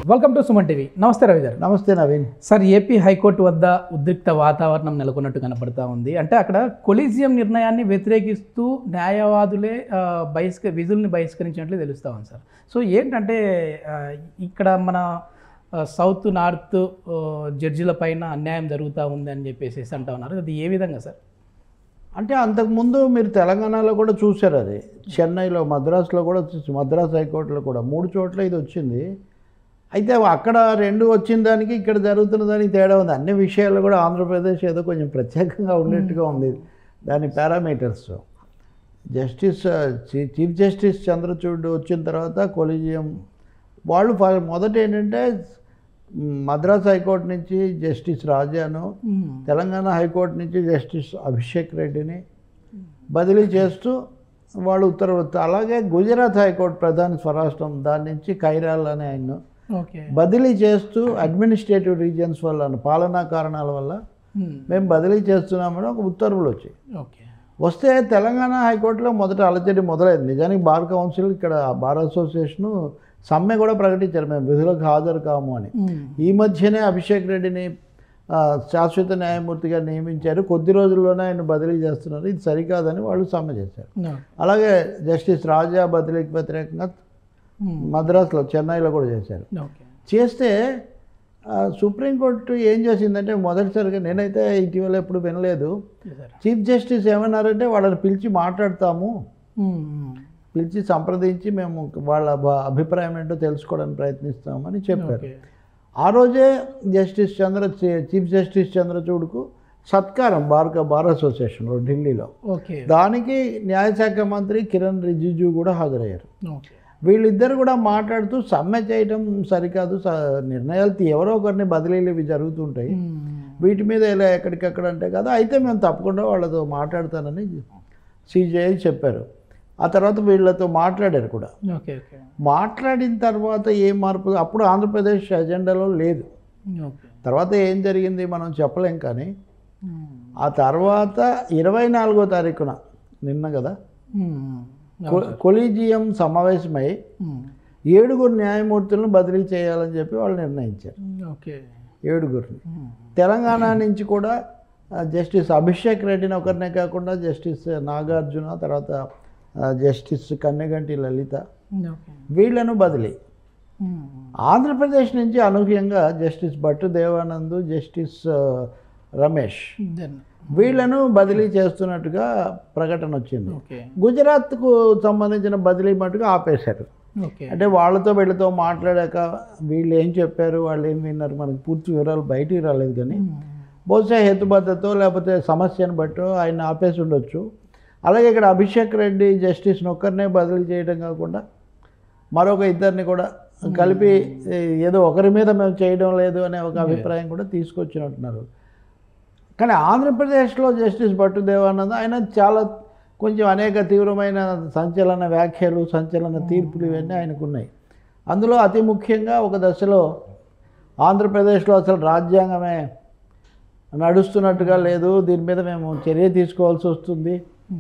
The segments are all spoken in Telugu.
వెల్కమ్ టు సుమన్ టీవీ నమస్తే రవి గారు నమస్తే నవీన్ సార్ ఏపీ హైకోర్టు వద్ద ఉద్రిక్త వాతావరణం నెలకొన్నట్టు కనపడతా ఉంది అంటే అక్కడ కొలీజియం నిర్ణయాన్ని వ్యతిరేకిస్తూ న్యాయవాదులే ఆ, బహిష్క విధుల్ని బహిష్కరించినట్లు తెలుస్తా ఉంది సార్ సో ఏంటంటే ఆ, ఇక్కడ మన ఆ, సౌత్ నార్త్ ఆ, జడ్జిల పైన అన్యాయం జరుగుతూ ఉంది అని చెప్పేసి అంటా ఉన్నారు అది ఏ విధంగా సార్ అంటే అంతకుముందు మీరు తెలంగాణలో కూడా చూశారు అది చెన్నైలో మద్రాసులో కూడా చూసి- మద్రాసు హైకోర్టులో కూడా మూడు చోట్ల ఇది వచ్చింది అయితే అక్కడ రెండు వచ్చిన దానికి ఇక్కడ జరుగుతున్న దానికి తేడా ఉంది అన్ని విషయాల్లో కూడా ఆంధ్రప్రదేశ్ ఏదో కొంచెం ప్రత్యేకంగా ఉన్నట్టుగా ఉంది దాని పారామీటర్స్ జస్టిస్ చీ- చీఫ్ జస్టిస్ చంద్రచూడ్ వచ్చిన తర్వాత కొలీజియం వాళ్ళు ఫ- మొదట ఏంటంటే మ్, మద్రాస్ హైకోర్టు నుంచి జస్టిస్ రాజాను తెలంగాణ హైకోర్టు నుంచి జస్టిస్ అభిషేక్ రెడ్డిని బదిలీ చేస్తూ వాళ్ళు ఉత్తర్వులు అలాగే గుజరాత్ హైకోర్టు ప్రధాన స్వరాష్ట్రం దాని నుంచి కైరాల్ అనే ఆయన ఓకే బదిలీ చేస్తూ అడ్మినిస్ట్రేటివ్ రీజన్స్ వల్ల పాలనా కారణాల వల్ల మేము బదిలీ చేస్తున్నామని ఒక ఉత్తర్వులు వచ్చాయి ఓకే వస్తే తెలంగాణ హైకోర్టులో మొదట అలజడి మొదలైంది నిజానికి బార్ కౌన్సిల్ ఇక్కడ బార్ అసోసియేషను సమ్మె కూడా ప్రకటించారు మేము విధులకు హాజరు కాము అని ఈ మధ్యనే అభిషేక్ రెడ్డిని ఆ, శాశ్వత న్యాయమూర్తిగా నియమించారు కొద్ది రోజుల్లోనే ఆయన బదిలీ చేస్తున్నారు ఇది సరికాదని వాళ్ళు సమ్మె చేశారు అలాగే జస్టిస్ రాజా బదిలీకి వ్యతిరేకంగా మద్రాసులో చెన్నైలో కూడా చేశారు ఓకే చేస్తే ఆ, సుప్రీంకోర్టు ఏం చేసిందంటే మొదటిసారిగా నేనైతే ఇటీవల ఎప్పుడు వినలేదు సార్ చీఫ్ జస్టిస్ ఏమన్నారంటే వాళ్ళని పిలిచి మాట్లాడతాము పిలిచి సంప్రదించి మేము వాళ్ళ బ- అభిప్రాయం ఏంటో తెలుసుకోవడానికి ప్రయత్నిస్తామని చెప్పారు ఓకే ఆ రోజే జస్టిస్ చంద్ర చీఫ్ జస్టిస్ చంద్రచూడ్కు సత్కారం బార్ బార్ అసోసియేషన్లో ఢిల్లీలో ఓకే దానికి న్యాయశాఖ మంత్రి కిరణ్ రిజిజు కూడా హాజరయ్యారు ఓకే వీళ్ళిద్దరు కూడా మాట్లాడుతూ సమ్మె చేయటం సరికాదు స- నిర్ణయాలు తీ- ఎవరో ఒకరిని బదిలీలు ఇవి జరుగుతుంటాయి వీటి మీద ఇలా ఎక్కడికక్కడ అంటే కదా అయితే మేము తప్పకుండా వాళ్ళతో మాట్లాడతానని సిజేఐ చెప్పారు ఆ తర్వాత వీళ్ళతో మాట్లాడారు కూడా ఓకే ఓకే మాట్లాడిన తర్వాత ఏం మార్పు అప్పుడు ఆంధ్రప్రదేశ్ ఎజెండాలో లేదు ఓకే తర్వాత ఏం జరిగింది మనం చెప్పలేం కానీ ఆ తర్వాత ఇరవై నాలుగో తారీఖున నిన్న కదా కొ- కొలీజియం సమావేశమై ఏడుగురు న్యాయమూర్తులను బదిలీ చేయాలని చెప్పి వాళ్ళు నిర్ణయించారు ఓకే ఏడుగురిని తెలంగాణ నుంచి కూడా ఆ, జస్టిస్ అభిషేక్ రెడ్డిని ఒకరినే కాకుండా జస్టిస్ నాగార్జున తర్వాత ఆ, జస్టిస్ కన్నెగంటి లలిత ఓకే వీళ్ళను బదిలీ ఆంధ్రప్రదేశ్ నుంచి అనూహ్యంగా జస్టిస్ భట్టు దేవానంద్ జస్టిస్ ఆ, రమేష్ దెన్ వీళ్ళను బదిలీ చేస్తున్నట్టుగా ప్రకటన వచ్చింది ఓకే గుజరాత్కు సంబంధించిన బదిలీ మటుకు ఆపేశారు ఓకే అంటే వాళ్ళతో వీళ్ళతో మాట్లాడాక వీళ్ళు ఏం చెప్పారు వాళ్ళు ఏం విన్నారు మనకు పూర్తి వివరాలు బయటికి రాలేదు కానీ బహుశా హేతుబద్ధతో లేకపోతే సమస్యను బట్టో ఆయన ఆపేసి ఉండొచ్చు అలాగే ఇక్కడ అభిషేక్ రెడ్డి జస్టిస్ని ఒక్కరినే బదిలీ చేయడం కాకుండా మరొక ఇద్దరిని కూడా కలిపి ఏ, ఏదో ఒకరి మీద మేము చేయడం లేదు అనే ఒక అభిప్రాయం కూడా తీసుకొచ్చినట్టున్నారు కానీ ఆంధ్రప్రదేశ్లో జస్టిస్ భట్టు దేవానంద్ ఆయన చాలా కొంచెం అనేక తీవ్రమైన సంచలన వ్యాఖ్యలు సంచలన తీర్పులు ఇవన్నీ ఆయనకు ఉన్నాయి అందులో అతి ముఖ్యంగా ఒక దశలో ఆంధ్రప్రదేశ్లో అసలు రాజ్యాంగమే నడుస్తున్నట్టుగా లేదు దీని మీద మేము చర్య తీసుకోవాల్సి వస్తుంది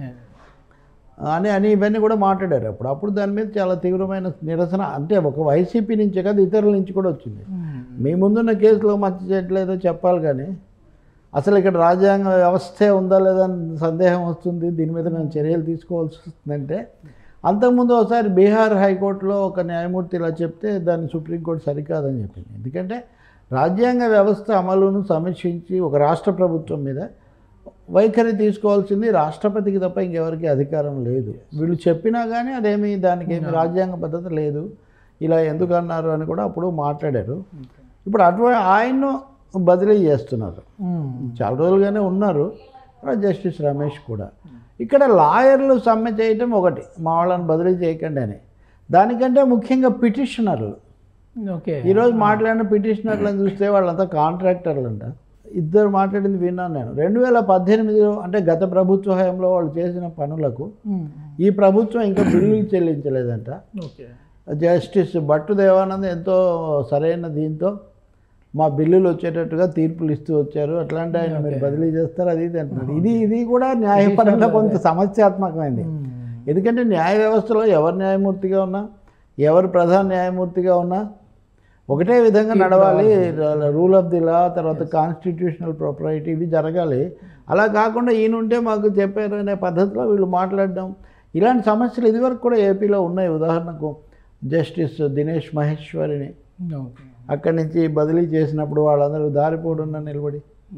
అని అని ఇవన్నీ కూడా మాట్లాడారు అప్పుడు అప్పుడు దాని మీద చాలా తీవ్రమైన నిరసన అంటే ఒక వైసీపీ నుంచే కాదు ఇతరుల నుంచి కూడా వచ్చింది మీ ముందున్న కేసులో మంచి చేయట్లేదో చెప్పాలి కానీ అసలు ఇక్కడ రాజ్యాంగ వ్యవస్థే ఉందా లేదా అని సందేహం వస్తుంది దీని మీద మేము చర్యలు తీసుకోవాల్సి వస్తుందంటే అంతకుముందు ఒకసారి బీహార్ హైకోర్టులో ఒక న్యాయమూర్తి ఇలా చెప్తే దాన్ని సుప్రీంకోర్టు సరికాదని చెప్పింది ఎందుకంటే రాజ్యాంగ వ్యవస్థ అమలును సమీక్షించి ఒక రాష్ట్ర ప్రభుత్వం మీద వైఖరి తీసుకోవాల్సింది రాష్ట్రపతికి తప్ప ఇంకెవరికి అధికారం లేదు వీళ్ళు చెప్పినా కానీ అదేమి దానికి ఏమి రాజ్యాంగ పద్ధతి లేదు ఇలా ఎందుకు అన్నారు అని కూడా అప్పుడు మాట్లాడారు ఇప్పుడు అటువంటి ఆయన్ను బదిలీ చేస్తున్నారు చాలా రోజులుగానే ఉన్నారు తర్వాత జస్టిస్ రమేష్ కూడా ఇక్కడ లాయర్లు సమ్మె చేయటం ఒకటి మా వాళ్ళని బదిలీ చేయకండి అని దానికంటే ముఖ్యంగా పిటిషనర్లు ఓకే ఈరోజు మాట్లాడిన పిటిషనర్లను చూస్తే వాళ్ళంతా కాంట్రాక్టర్లు అంట ఇద్దరు మాట్లాడింది విన్నాను నేను రెండు వేల పద్దెనిమిదిలో అంటే గత ప్రభుత్వ హయాంలో వాళ్ళు చేసిన పనులకు ఈ ప్రభుత్వం ఇంకా బిల్లులు చెల్లించలేదంట ఓకే జస్టిస్ భట్టు దేవానంద్ ఎంతో సరైన దీంతో మా బిల్లులు వచ్చేటట్టుగా తీర్పులు ఇస్తూ వచ్చారు అట్లాంటి ఆయన మీరు బదిలీ చేస్తారు అది ఇది అంటున్నారు ఇది ఇది కూడా న్యాయపరంగా కొంత సమస్యాత్మకమైంది ఎందుకంటే న్యాయ వ్యవస్థలో ఎవరు న్యాయమూర్తిగా ఉన్నా ఎవరు ప్రధాన న్యాయమూర్తిగా ఉన్నా ఒకటే విధంగా నడవాలి రూల్ ఆఫ్ ది లా తర్వాత కాన్స్టిట్యూషనల్ ప్రాపర్టీ ఇవి జరగాలి అలా కాకుండా ఈయన ఉంటే మాకు చెప్పారు అనే పద్ధతిలో వీళ్ళు మాట్లాడడం ఇలాంటి సమస్యలు ఇదివరకు కూడా ఏపీలో ఉన్నాయి ఉదాహరణకు జస్టిస్ దినేష్ మహేశ్వరిని ఓకే అక్కడి నుంచి బదిలీ చేసినప్పుడు వాళ్ళందరూ దారిపోడున్న నిలబడి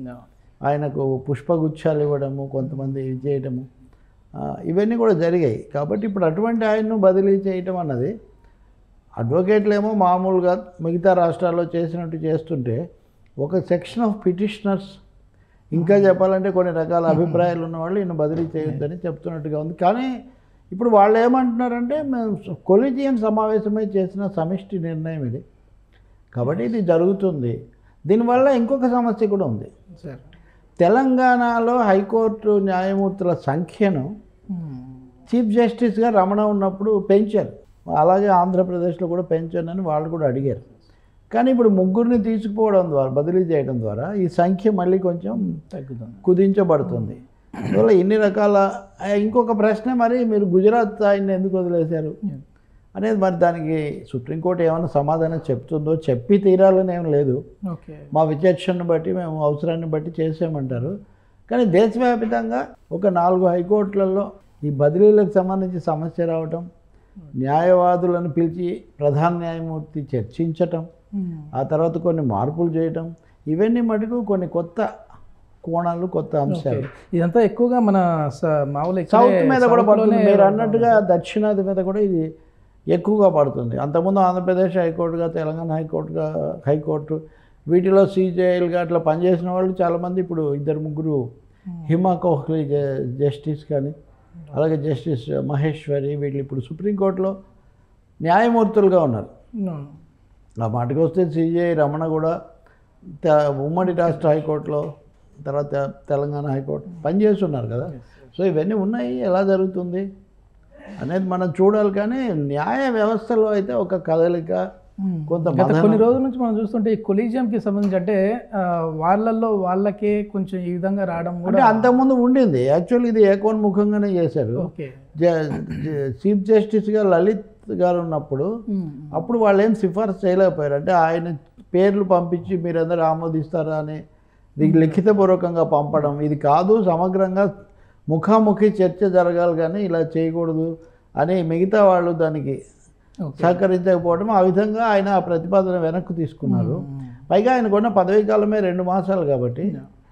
ఆయనకు పుష్పగుచ్చాలు ఇవ్వడము కొంతమంది ఇది చేయడము ఆ, ఇవన్నీ కూడా జరిగాయి కాబట్టి ఇప్పుడు అటువంటి ఆయన్ను బదిలీ చేయటం అన్నది అడ్వకేట్లేమో మామూలుగా మిగతా రాష్ట్రాల్లో చేసినట్టు చేస్తుంటే ఒక సెక్షన్ ఆఫ్ పిటిషనర్స్ ఇంకా చెప్పాలంటే కొన్ని రకాల అభిప్రాయాలు ఉన్నవాళ్ళు ఈయన బదిలీ చేయొద్దని చెప్తున్నట్టుగా ఉంది కానీ ఇప్పుడు వాళ్ళు ఏమంటున్నారంటే మేము కొలిజియం సమావేశమై చేసిన సమిష్టి నిర్ణయం ఇది కాబట్టి ఇది జరుగుతుంది దీనివల్ల ఇంకొక సమస్య కూడా ఉంది సార్ తెలంగాణలో హైకోర్టు న్యాయమూర్తుల సంఖ్యను చీఫ్ జస్టిస్గా రమణ ఉన్నప్పుడు పెంచారు అలాగే ఆంధ్రప్రదేశ్లో కూడా పెంచానని వాళ్ళు కూడా అడిగారు కానీ ఇప్పుడు ముగ్గురిని తీసుకుపోవడం ద్వారా బదిలీ చేయడం ద్వారా ఈ సంఖ్య మళ్ళీ కొంచెం తగ్గుతుంది కుదించబడుతుంది అందువల్ల ఇన్ని రకాల ఆ, ఇంకొక ప్రశ్న మరి మీరు గుజరాత్ ఆయన్ని ఎందుకు వదిలేశారు అనేది మరి దానికి సుప్రీంకోర్టు ఏమైనా సమాధానం చెప్తుందో చెప్పి తీరాలని ఏం లేదు ఓకే మా విచక్షణను బట్టి మేము అవసరాన్ని బట్టి చేసామంటారు కానీ దేశవ్యాప్తంగా ఒక నాలుగు హైకోర్టులలో ఈ బదిలీలకు సంబంధించి సమస్య రావటం న్యాయవాదులను పిలిచి ప్రధాన న్యాయమూర్తి చర్చించటం ఆ తర్వాత కొన్ని మార్పులు చేయటం ఇవన్నీ మటుకు కొన్ని కొత్త కోణాలు కొత్త అంశాలు ఇదంతా ఎక్కువగా మన స- మామూలు ఇక్కడే సౌత్ మీద కూడా south పడుతుంది లోనే మీరు అన్నట్టుగా దక్షిణాది మీద కూడా ఇది ఎక్కువగా పడుతుంది అంతకుముందు ఆంధ్రప్రదేశ్ హైకోర్టుగా తెలంగాణ హైకోర్టుగా హైకోర్టు వీటిలో సీజేఎల్గా అట్లా పనిచేసిన వాళ్ళు చాలామంది ఇప్పుడు ఇద్దరు ముగ్గురు హిమా కోహ్లీ జ- జస్టిస్ కానీ అలాగే జస్టిస్ మహేశ్వరి వీళ్ళు ఇప్పుడు సుప్రీంకోర్టులో న్యాయమూర్తులుగా ఉన్నారు No. ఆ మాటకి వస్తే సిజే రమణ కూడా త- ఉమ్మడి రాష్ట్ర హైకోర్టులో తర్వాత తెలంగాణ హైకోర్టు పనిచేస్తున్నారు కదా సో ఇవన్నీ ఉన్నాయి ఎలా జరుగుతుంది అనేది మనం చూడాలి కానీ న్యాయ వ్యవస్థలో అయితే ఒక కదలిక కొంత గత మదనం- కొన్ని రోజుల నుంచి మనం చూస్తుంటే ఈ కొలీజియంకి సంబంధించి అంటే ఆ, వాళ్ళల్లో వాళ్ళకే కొంచెం ఈ విధంగా రావడం అంటే కూడా అంతకుముందు ఉండింది యాక్చువల్లీ ఇది ఏకోన్ముఖంగానే చేశారు ఓకే జ- జ- చీఫ్ జస్టిస్గా లలిత్ గారు ఉన్నప్పుడు అప్పుడు వాళ్ళు ఏం సిఫార్సు చేయలేకపోయారు అంటే ఆయన పేర్లు పంపించి మీరందరూ ఆమోదిస్తారా అని ఇది లిఖితపూర్వకంగా పంపడం ఇది కాదు సమగ్రంగా ముఖాముఖి చర్చ జరగాలి కానీ ఇలా చేయకూడదు అని మిగతా వాళ్ళు దానికి ఓకే సహకరించకపోవడం ఆ విధంగా ఆయన ఆ ప్రతిపాదన వెనక్కి తీసుకున్నారు పైగా ఆయనకున్న పదవీ కాలమే రెండు మాసాలు కాబట్టి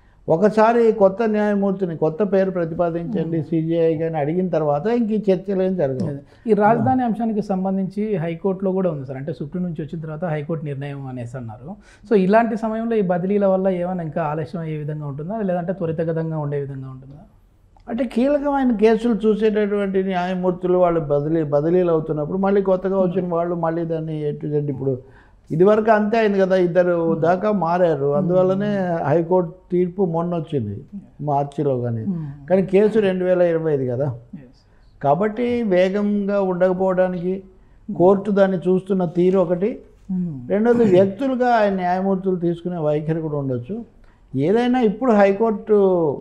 ఒకసారి కొత్త న్యాయమూర్తిని కొత్త పేరు ప్రతిపాదించండి సిజిఐ కానీ అడిగిన తర్వాత ఇంక ఈ చర్చలు ఏం జరగవు ఈ రాజధాని అంశానికి సంబంధించి హైకోర్టులో కూడా ఉంది సార్ అంటే సుప్రీం నుంచి వచ్చిన తర్వాత హైకోర్టు నిర్ణయం అనేసి అన్నారు సో ఇలాంటి సమయంలో ఈ బదిలీల వల్ల ఏమైనా ఇంకా ఆలస్యం అయ్యే విధంగా ఉంటుందా లేదంటే త్వరితగతంగా ఉండే విధంగా ఉంటుందా అంటే కీలకమైన కేసులు చూసేటటువంటి న్యాయమూర్తులు వాళ్ళు బదిలీ బదిలీలు అవుతున్నప్పుడు మళ్ళీ కొత్తగా వచ్చిన వాళ్ళు మళ్ళీ దాన్ని ఎటు జెడ్ ఇప్పుడు ఇదివరకు అంతే అయింది కదా ఇద్దరు దాకా మారారు అందువల్లనే హైకోర్టు తీర్పు మొన్న వచ్చింది మార్చిలో కానీ కానీ కేసు రెండు వేల ఇరవై ఐదు కదా కాబట్టి వేగంగా ఉండకపోవడానికి కోర్టు దాన్ని చూస్తున్న తీరు ఒకటి రెండోది వ్యక్తులుగా ఆయన న్యాయమూర్తులు తీసుకునే వైఖరి కూడా ఉండొచ్చు ఏదైనా ఇప్పుడు హైకోర్టు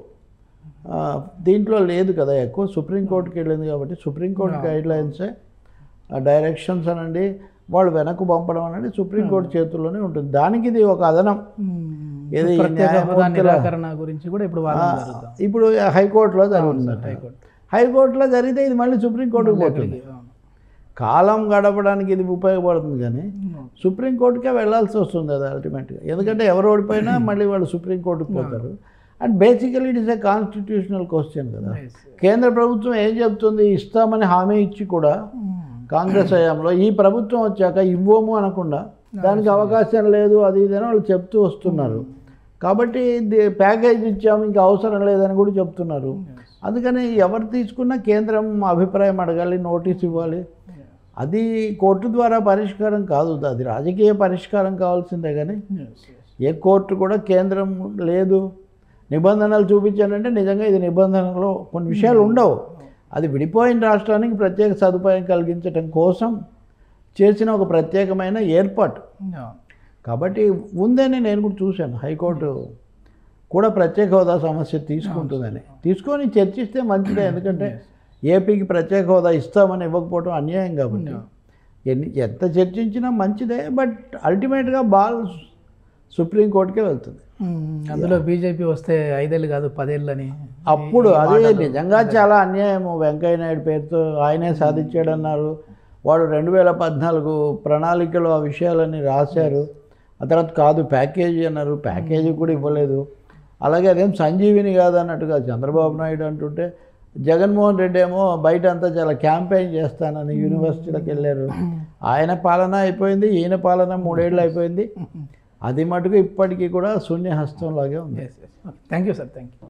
ఆ, దీంట్లో లేదు కదా ఎక్కువ సుప్రీంకోర్టుకి వెళ్ళింది కాబట్టి సుప్రీంకోర్టు గైడ్ లైన్సే డైరెక్షన్స్ అనండి వాళ్ళు వెనక్కు పంపడం అనేది సుప్రీంకోర్టు చేతుల్లోనే ఉంటుంది దానికి ఇది ఒక అదనం ఏది ప్రత్యేక హోదా న్యాయమూర్తుల- నిరాకరణ గురించి కూడా ఇప్పుడు వాదన జరుగుతుంది ఇప్పుడు హైకోర్టులో జరుగుతుంది హైకోర్టు హైకోర్టులో జరిగితే ఇది మళ్ళీ సుప్రీంకోర్టుకు పోతుంది అవును. కాలం గడపడానికి ఇది ఉపయోగపడుతుంది కానీ సుప్రీంకోర్టుకే వెళ్ళాల్సి వస్తుంది అది అల్టిమేట్గా ఎందుకంటే ఎవరు ఓడిపోయినా మళ్ళీ వాళ్ళు సుప్రీంకోర్టుకు పోతారు and basically it is a constitutional question కదా Yes. కేంద్ర ప్రభుత్వం ఏం చెప్తుంది ఇస్తామని హామీ ఇచ్చి కూడా కాంగ్రెస్ హయాంలో ఈ ప్రభుత్వం వచ్చాక ఇవ్వము అనకుండా దానికి అవకాశం లేదు అది ఇది అని వాళ్ళు చెప్తూ వస్తున్నారు కాబట్టి ఇది ప్యాకేజ్ ఇచ్చాము ఇంకా అవసరం లేదని కూడా చెప్తున్నారు అందుకని ఎవరు తీసుకున్నా కేంద్రం అభిప్రాయం అడగాలి నోటీస్ ఇవ్వాలి అది కోర్టు ద్వారా పరిష్కారం కాదు అది రాజకీయ పరిష్కారం కావాల్సిందే కానీ Yes, yes. ఏ కోర్టు కూడా కేంద్రం లేదు నిబంధనలు చూపించానంటే నిజంగా ఇది నిబంధనలో కొన్ని విషయాలు ఉండవు అది విడిపోయిన రాష్ట్రానికి ప్రత్యేక సదుపాయం కలిగించడం కోసం చేసిన ఒక ప్రత్యేకమైన ఏర్పాటు Yeah. కాబట్టి ఉందని నేను కూడా చూశాను హైకోర్టు కూడా ప్రత్యేక హోదా సమస్య తీసుకుంటుందని తీసుకొని చర్చిస్తే మంచిదే ఎందుకంటే ఏపీకి ప్రత్యేక హోదా ఇస్తామని ఇవ్వకపోవడం అన్యాయం కాబట్టి ఎన్ని ఎంత చర్చించినా మంచిదే బట్ అల్టిమేట్గా బాల్ సుప్రీంకోర్టుకే వెళ్తుంది అందులో బీజేపీ వస్తే ఐదేళ్ళు కాదు పదేళ్ళు అని అప్పుడు అదే నిజంగా చాలా అన్యాయం వెంకయ్య నాయుడు పేరుతో ఆయనే సాధించాడన్నారు వాడు రెండు వేల పద్నాలుగు ప్రణాళికలో ఆ విషయాలన్నీ రాశారు ఆ తర్వాత కాదు ప్యాకేజీ అన్నారు ప్యాకేజీ కూడా ఇవ్వలేదు అలాగే అదేం సంజీవిని కాదన్నట్టుగా చంద్రబాబు నాయుడు అంటుంటే జగన్మోహన్ రెడ్డి ఏమో బయట అంతా చాలా క్యాంపెయిన్ చేస్తానని యూనివర్సిటీలకు వెళ్ళారు ఆయన పాలన అయిపోయింది ఈయన పాలన మూడేళ్ళు అయిపోయింది అది మటుకు ఇప్పటికీ కూడా శూన్యహస్తంలాగే ఉంది thank you sir thank you